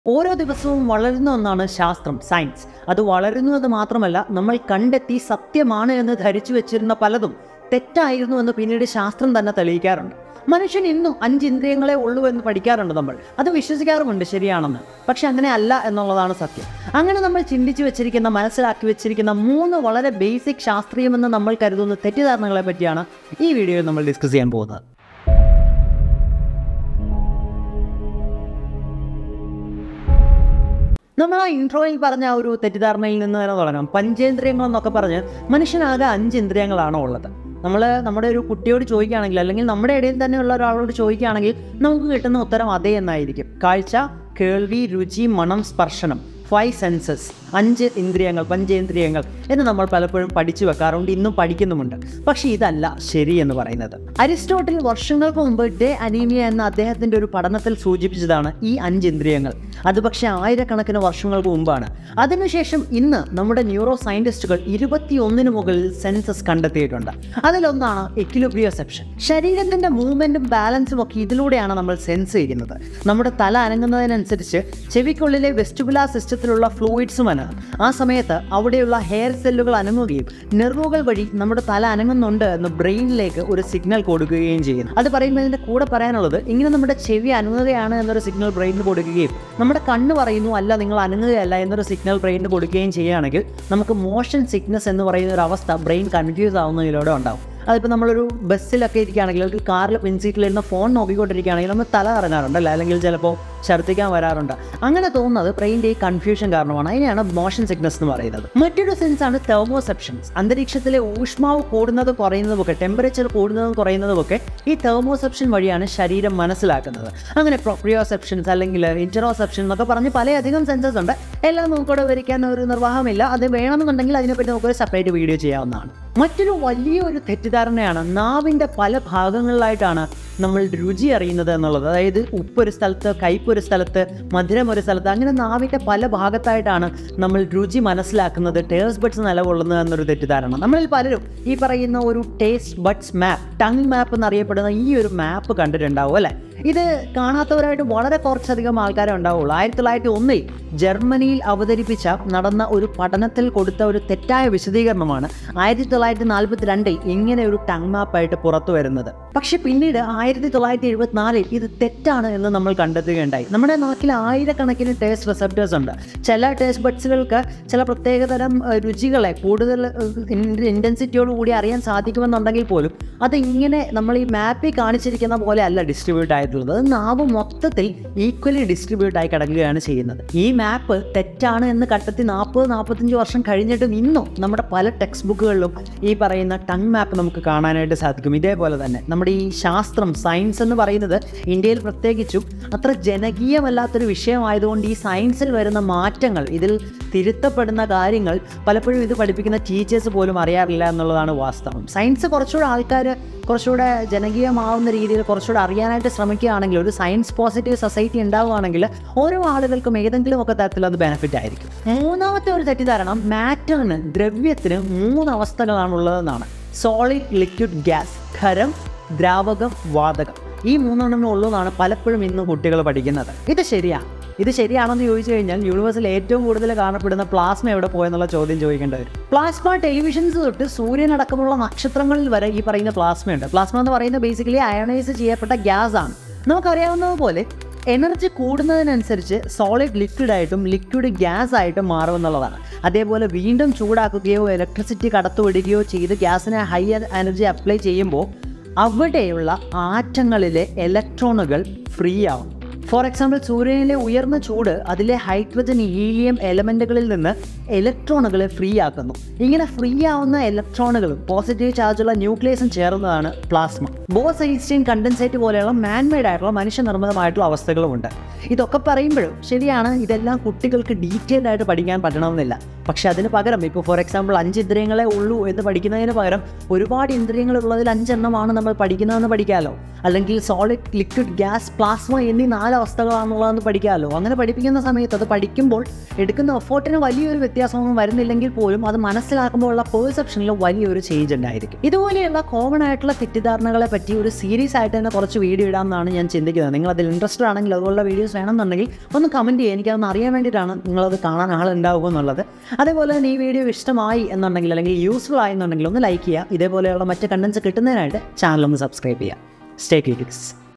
ഓരോ ദിവസവും വളരുന്ന ഒന്നാണ് ശാസ്ത്രം സയൻസ് അത് വളരുന്നത് മാത്രമല്ല നമ്മൾ കണ്ടെത്തി സത്യമാണ് എന്ന് ധരിച്ചു വെച്ചിരുന്ന പലതും തെറ്റായിരുന്നു എന്ന് പിന്നീട് ശാസ്ത്രം തന്നെ തെളിയിക്കാറുണ്ട് മനുഷ്യൻ ഇന്നും അഞ്ച് ഇന്ദ്രിയങ്ങളെ ഉള്ളൂ എന്ന് പഠിക്കാറുണ്ട് നമ്മൾ അത് വിശ്വസിക്കാറുമുണ്ട് ശരിയാണെന്ന് പക്ഷെ അങ്ങനെ അല്ല എന്നുള്ളതാണ് സത്യം അങ്ങനെ നമ്മൾ ചിന്തിച്ചു വെച്ചിരിക്കുന്ന മനസ്സിലാക്കി വെച്ചിരിക്കുന്ന മൂന്ന് വളരെ ബേസിക് ശാസ്ത്രീയമെന്ന് നമ്മൾ കരുതുന്ന തെറ്റിദ്ധാരണകളെ പറ്റിയാണ് ഈ വീഡിയോയിൽ നമ്മൾ ഡിസ്കസ് ചെയ്യാൻ പോകുന്നത് നമ്മൾ ആ ഇൻട്രോയിൽ പറഞ്ഞ ആ ഒരു തെറ്റിദ്ധാരണയിൽ നിന്ന് തന്നെ തുടങ്ങാം പഞ്ചേന്ദ്രിയങ്ങൾ എന്നൊക്കെ പറഞ്ഞ് മനുഷ്യനാകെ അഞ്ച് ഇന്ദ്രിയങ്ങളാണോ ഉള്ളത് നമ്മൾ നമ്മുടെ ഒരു കുട്ടിയോട് ചോദിക്കുകയാണെങ്കിൽ അല്ലെങ്കിൽ നമ്മുടെ ഇടയിൽ തന്നെയുള്ള ഒരാളോട് ചോദിക്കുകയാണെങ്കിൽ നമുക്ക് കിട്ടുന്ന ഉത്തരം അതേ എന്നായിരിക്കും കാഴ്ച കേൾവി രുചി മണം സ്പർശനം ഫൈവ് സെൻസസ് അഞ്ച് ഇന്ദ്രിയങ്ങൾ പഞ്ചേന്ദ്രിയങ്ങൾ എന്ന് നമ്മൾ പലപ്പോഴും പഠിച്ചു വെക്കാറുണ്ട് ഇന്നും പഠിക്കുന്നുമുണ്ട് പക്ഷേ ഇതല്ല ശരി എന്ന് പറയുന്നത് അരിസ്റ്റോട്ടിൽ വർഷങ്ങൾക്ക് മുമ്പ് ഡേ അനീമിയ എന്ന അദ്ദേഹത്തിൻ്റെ ഒരു പഠനത്തിൽ സൂചിപ്പിച്ചതാണ് ഈ അഞ്ച് ഇന്ദ്രിയങ്ങൾ അത് പക്ഷേ ആയിരക്കണക്കിന് വർഷങ്ങൾക്ക് മുമ്പാണ് അതിനുശേഷം ഇന്ന് നമ്മുടെ ന്യൂറോ സയൻറ്റിസ്റ്റുകൾ ഇരുപത്തിയൊന്നിന് മുകളിൽ സെൻസസ് കണ്ടെത്തിയിട്ടുണ്ട് അതിലൊന്നാണ് എക്വിലിബ്രിയോസെപ്ഷൻ ശരീരത്തിൻ്റെ മൂവ്മെൻറ്റും ബാലൻസും ഒക്കെ ഇതിലൂടെയാണ് നമ്മൾ സെൻസ് ചെയ്യുന്നത് നമ്മുടെ തല അനങ്ങുന്നതിനനുസരിച്ച് ചെവിക്കുള്ളിലെ വെസ്റ്റുബുലാർ സിസ്റ്റത്തിലുള്ള ഫ്ലൂയിഡ്സും അനങ്ങും ആ സമയത്ത് അവിടെയുള്ള ഹെയർ സെല്ലുകൾ അനങ്ങുകയും നെർവുകൾ വഴി നമ്മുടെ തല അനങ്ങുന്നുണ്ട് എന്ന് ബ്രെയിനിലേക്ക് ഒരു സിഗ്നൽ കൊടുക്കുകയും ചെയ്യുന്നു അത് പറയുമ്പോൾ ഇതിൻ്റെ കൂടെ പറയാനുള്ളത് ഇങ്ങനെ നമ്മുടെ ചെവി അനങ്ങുകയാണ് എന്നൊരു സിഗ്നൽ ബ്രെയിനിന് കൊടുക്കുകയും നമ്മുടെ കണ്ണ് പറയുന്നു അല്ല നിങ്ങൾ അനങ്ങുകയല്ല എന്നൊരു സിഗ്നൽ ബ്രെയിനിന് കൊടുക്കുകയും ചെയ്യുകയാണെങ്കിൽ നമുക്ക് മോഷൻ സിക്നസ് എന്ന് പറയുന്ന ഒരു അവസ്ഥ ബ്രെയിൻ കൺഫ്യൂസ് ആവുന്നതിലൂടെ ഉണ്ടാവും അതിപ്പോൾ നമ്മളൊരു ബസ്സിലൊക്കെ ഇരിക്കുകയാണെങ്കിൽ ഒരു കാറിൽ പിൻസീറ്റിലിരുന്ന് ഫോൺ നോക്കിക്കൊണ്ടിരിക്കുകയാണെങ്കിൽ നമ്മൾ തല കറങ്ങാറുണ്ടല്ലോ അല്ലെങ്കിൽ ചിലപ്പോൾ ഛർദ്ദിക്കാൻ വരാറുണ്ട് അങ്ങനെ തോന്നുന്നത് ബ്രെയിൻ്റെ ഈ കൺഫ്യൂഷൻ കാരണമാണ് അതിനെയാണ് മോഷൻ സിക്നസ് എന്ന് പറയുന്നത് മറ്റൊരു സെൻസാണ് തെർമോസെപ്ഷൻസ് അന്തരീക്ഷത്തിലെ ഊഷ്മാവ് കൂടുന്നതും കുറയുന്നതുമൊക്കെ ടെമ്പറേച്ചർ കൂടുന്നതും കുറയുന്നതുമൊക്കെ ഈ തെർമോസെപ്ഷൻ വഴിയാണ് ശരീരം മനസ്സിലാക്കുന്നത് അങ്ങനെ പ്രൊപ്രിയോസെപ്ഷൻസ് അല്ലെങ്കിൽ ഇൻറ്ററോസെപ്ഷൻ എന്നൊക്കെ പറഞ്ഞ് പലയധികം സെൻസസ് ഉണ്ട് എല്ലാം നമുക്കിവിടെ വിവരിക്കാൻ ഒരു നിർവാഹമില്ല അത് വേണമെന്നുണ്ടെങ്കിൽ അതിനെപ്പറ്റി നമുക്കൊരു സെപ്പറേറ്റ് വീഡിയോ ചെയ്യാവുന്നതാണ് മറ്റൊരു വലിയൊരു തെറ്റിദ്ധാരണയാണ് നാവിൻ്റെ പല ഭാഗങ്ങളിലായിട്ടാണ് നമ്മൾ രുചി അറിയുന്നത് എന്നുള്ളത് അതായത് ഉപ്പൊരു സ്ഥലത്ത് കയ്പൊരു സ്ഥലത്ത് മധുരം ഒരു സ്ഥലത്ത് അങ്ങനെ നാവിൻ്റെ പല ഭാഗത്തായിട്ടാണ് നമ്മൾ രുചി മനസ്സിലാക്കുന്നത് ടേസ്റ്റ് ബഡ്സ് നിലകൊള്ളുന്നത് എന്നൊരു തെറ്റിദ്ധാരണ നമ്മളിൽ പലരും ഈ പറയുന്ന ഒരു taste buds map tongue map എന്നറിയപ്പെടുന്ന ഈ ഒരു മാപ്പ് കണ്ടിട്ടുണ്ടാവും അല്ലേ ഇത് കാണാത്തവരായിട്ട് വളരെ കുറച്ചധികം ആൾക്കാരെ ഉണ്ടാവുള്ളൂ ആയിരത്തി തൊള്ളായിരത്തി ഒന്നിൽ ജർമ്മനിയിൽ അവതരിപ്പിച്ച നടന്ന ഒരു പഠനത്തിൽ കൊടുത്ത ഒരു തെറ്റായ വിശദീകരണമാണ് ആയിരത്തി തൊള്ളായിരത്തി നാൽപ്പത്തി രണ്ടിൽ ഇങ്ങനെ ഒരു ടങ് മാപ്പായിട്ട് പുറത്തു വരുന്നത് പക്ഷെ പിന്നീട് ആയിരത്തി തൊള്ളായിരത്തി എഴുപത്തിനാലിൽ ഇത് തെറ്റാണ് എന്ന് നമ്മൾ കണ്ടെത്തുകയുണ്ടായി നമ്മുടെ നാട്ടിൽ ആയിരക്കണക്കിന് ടേസ്റ്റ് റിസപ്റ്റേഴ്സ് ഉണ്ട് ചില ടേസ്റ്റ് ബഡ്സുകൾക്ക് ചില പ്രത്യേകതരം ഏഹ്, രുചികളെ കൂടുതൽ ഇൻറ്റൻസിറ്റിയോട് കൂടി അറിയാൻ സാധിക്കുമെന്നുണ്ടെങ്കിൽ പോലും അത് ഇങ്ങനെ നമ്മൾ ഈ മാപ്പിൽ കാണിച്ചിരിക്കുന്ന പോലെ അല്ല ഡിസ്ട്രിബ്യൂട്ട് ആയിട്ടുള്ളത് അത് നാവ് മൊത്തത്തിൽ ഈക്വലി ഡിസ്ട്രിബ്യൂട്ട് ആയി കിടക്കുകയാണ് ചെയ്യുന്നത് ഈ മാപ്പ് തെറ്റാണ് എന്ന് കണ്ടെത്തി നാൽപ്പത് നാൽപ്പത്തഞ്ച് വർഷം കഴിഞ്ഞിട്ടും ഇന്നും നമ്മുടെ പല ടെക്സ്റ്റ് ബുക്കുകളിലും ഈ പറയുന്ന ടങ് മാപ്പ് നമുക്ക് കാണാനായിട്ട് സാധിക്കും ഇതേപോലെ തന്നെ നമ്മുടെ ഈ ശാസ്ത്രം സയൻസ് എന്ന് പറയുന്നത് ഇന്ത്യയിൽ പ്രത്യേകിച്ചും അത്ര ജനകീയമല്ലാത്തൊരു വിഷയമായതുകൊണ്ട് ഈ സയൻസിൽ വരുന്ന മാറ്റങ്ങൾ ഇതിൽ തിരുത്തപ്പെടുന്ന കാര്യങ്ങൾ പലപ്പോഴും ഇത് പഠിപ്പിക്കുന്ന ടീച്ചേഴ്സ് പോലും അറിയാറില്ല എന്നുള്ളതാണ് വാസ്തവം സയൻസ് കുറച്ചുകൂടെ ആൾക്കാർ കുറച്ചുകൂടെ ജനകീയമാവുന്ന രീതിയിൽ കുറച്ചുകൂടെ അറിയാനായിട്ട് ശ്രമിക്കുകയാണെങ്കിൽ ഒരു സയൻസ് പോസിറ്റീവ് സൊസൈറ്റി ഉണ്ടാവുകയാണെങ്കിൽ ഓരോ ആളുകൾക്കും ഏതെങ്കിലും ഒക്കെ തരത്തിൽ അത് ബെനിഫിറ്റ് ആയിരിക്കും മൂന്നാമത്തെ ഒരു തെറ്റിദ്ധാരണ മാറ്ററിന് ദ്രവ്യത്തിന് മൂന്ന് അവസ്ഥകളാണുള്ളതെന്നാണ് സോളിഡ് ലിക്വിഡ് ഗ്യാസ് ഖരം ദ്രാവകം വാതകം ഈ മൂന്നെണ്ണം ഉള്ളതാണ് പലപ്പോഴും ഇന്ന് കുട്ടികൾ പഠിക്കുന്നത് ഇത് ശരിയാണ് ഇത് ശരിയാണെന്ന് ചോദിച്ചു കഴിഞ്ഞാൽ യൂണിവേഴ്സിൽ ഏറ്റവും കൂടുതൽ കാണപ്പെടുന്ന പ്ലാസ്മ എവിടെ പോയെന്നുള്ള ചോദ്യം ചോദിക്കേണ്ടി വരും പ്ലാസ്മ ടെലിവിഷൻസ് തൊട്ട് സൂര്യനടക്കമുള്ള നക്ഷത്രങ്ങളിൽ വരെ ഈ പറയുന്ന പ്ലാസ്മയുണ്ട് പ്ലാസ്മ എന്ന് പറയുന്നത് ബേസിക്കലി അയണൈസ് ചെയ്യപ്പെട്ട ഗ്യാസ് ആണ് നമുക്കറിയാവുന്നതുപോലെ എനർജി കൂടുന്നതിനനുസരിച്ച് സോളിഡ് ലിക്വിഡ് ആയിട്ടും ലിക്വിഡ് ഗ്യാസ് ആയിട്ടും മാറുമെന്നുള്ളതാണ് അതേപോലെ വീണ്ടും ചൂടാക്കുകയോ ഇലക്ട്രിസിറ്റി കടത്തുവിടുകയോ ചെയ്ത് ഗ്യാസിനെ ഹൈ എനർജി അപ്ലൈ ചെയ്യുമ്പോൾ അവിടെയുള്ള ആറ്റങ്ങളിലെ ഇലക്ട്രോണുകൾ ഫ്രീ ആവും ഫോർ എക്സാമ്പിൾ സൂര്യനിലെ ഉയർന്ന ചൂട് അതിലെ ഹൈഡ്രജൻ ഹീലിയം എലമെൻറ്റുകളിൽ നിന്ന് ഇലക്ട്രോണുകളെ ഫ്രീ ആക്കുന്നു ഇങ്ങനെ ഫ്രീ ആവുന്ന ഇലക്ട്രോണുകളും പോസിറ്റീവ് ചാർജുള്ള ന്യൂക്ലിയസും ചേർന്നതാണ് പ്ലാസ്മ ബോസ് ഐൻസ്റ്റീൻ കണ്ടൻസേറ്റ് പോലെയുള്ള മാൻമെയ്ഡ് ആയിട്ടുള്ള മനുഷ്യനിർമ്മിതമായിട്ടുള്ള അവസ്ഥകളുമുണ്ട് ഇതൊക്കെ പറയുമ്പോഴും ശരിയാണ് ഇതെല്ലാം കുട്ടികൾക്ക് ഡീറ്റെയിൽഡ് ആയിട്ട് പഠിക്കാൻ പറ്റണമെന്നില്ല പക്ഷെ അതിന് പകരം ഇപ്പോൾ ഫോർ എക്സാമ്പിൾ അഞ്ച് ഇന്ദ്രിയങ്ങളെ ഉള്ളൂ എന്ന് പഠിക്കുന്നതിന് പകരം ഒരുപാട് ഇന്ദ്രിയങ്ങൾ ഉള്ളതിൽ അഞ്ചെണ്ണമാണ് നമ്മൾ പഠിക്കുന്നതെന്ന് പഠിക്കാമല്ലോ അല്ലെങ്കിൽ സോളിഡ് ലിക്വിഡ് ഗ്യാസ് പ്ലാസ്മ എന്നീ നാല് അവസ്ഥകളാണെന്നുള്ളതെന്ന് പഠിക്കാമല്ലോ അങ്ങനെ പഠിപ്പിക്കുന്ന സമയത്ത് അത് പഠിക്കുമ്പോൾ എടുക്കുന്ന എഫോർട്ടിന് വലിയൊരു വ്യത്യാസമൊന്നും വരുന്നില്ലെങ്കിൽ പോലും അത് മനസ്സിലാക്കുമ്പോൾ ഉള്ള പെർസെപ്ഷനിൽ വലിയൊരു ചേഞ്ച് ഉണ്ടായിരിക്കും ഇതുപോലെയുള്ള കോമൺ ആയിട്ടുള്ള തെറ്റിദ്ധാരണകളെ പറ്റി ഒരു സീരീസ് ആയിട്ട് തന്നെ കുറച്ച് വീഡിയോ ഇടാമെന്നാണ് ഞാൻ ചിന്തിക്കുന്നത് നിങ്ങൾ അതിൽ ഇൻട്രസ്റ്റഡ് ആണെങ്കിൽ അതുപോലുള്ള വീഡിയോസ് വേണമെന്നുണ്ടെങ്കിൽ ഒന്ന് കമൻറ്റ് ചെയ്യുക എനിക്കതൊന്ന് അറിയാൻ വേണ്ടിയിട്ടാണ് നിങ്ങളത് കാണാൻ ആളുണ്ടാവുക എന്നുള്ളത് അതേപോലെ തന്നെ ഈ വീഡിയോ ഇഷ്ടമായി എന്നുണ്ടെങ്കിൽ അല്ലെങ്കിൽ യൂസ്ഫുൾ ആയെന്നുണ്ടെങ്കിൽ ഒന്ന് ലൈക്ക് ചെയ്യുക ഇതേപോലെയുള്ള മറ്റ് കണ്ടൻസ് കിട്ടുന്നതിനായിട്ട് ചാനൽ ഒന്ന് സബ്സ്ക്രൈബ് ചെയ്യുക സ്റ്റേ ക്യൂട്ടിക്സ്